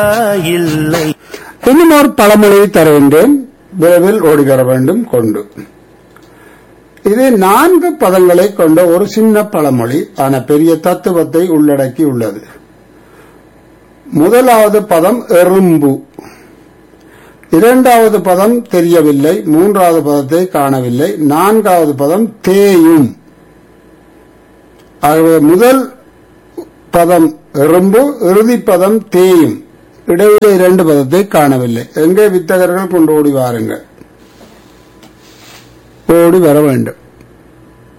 இல்லை இன்னும் ஒரு பழமொழியை தருகின்றேன் விரைவில் ஓடி வர வேண்டும் கொண்டு இது நான்கு பதங்களை கொண்ட ஒரு சின்ன பழமொழி ஆன பெரிய தத்துவத்தை உள்ளடக்கி உள்ளது முதலாவது பதம் எறும்பு இரண்டாவது பதம் தெரியவில்லை மூன்றாவது பதத்தை காணவில்லை நான்காவது பதம் தேயும் ஆகவே முதல் பதம் எறும்பு இறுதி பதம் தேயும் இடையிலே இரண்டு பதத்தை காணவில்லை எங்கே வித்தகர்கள் கொண்டு ஓடி வாருங்கள் ஓடி வர வேண்டும்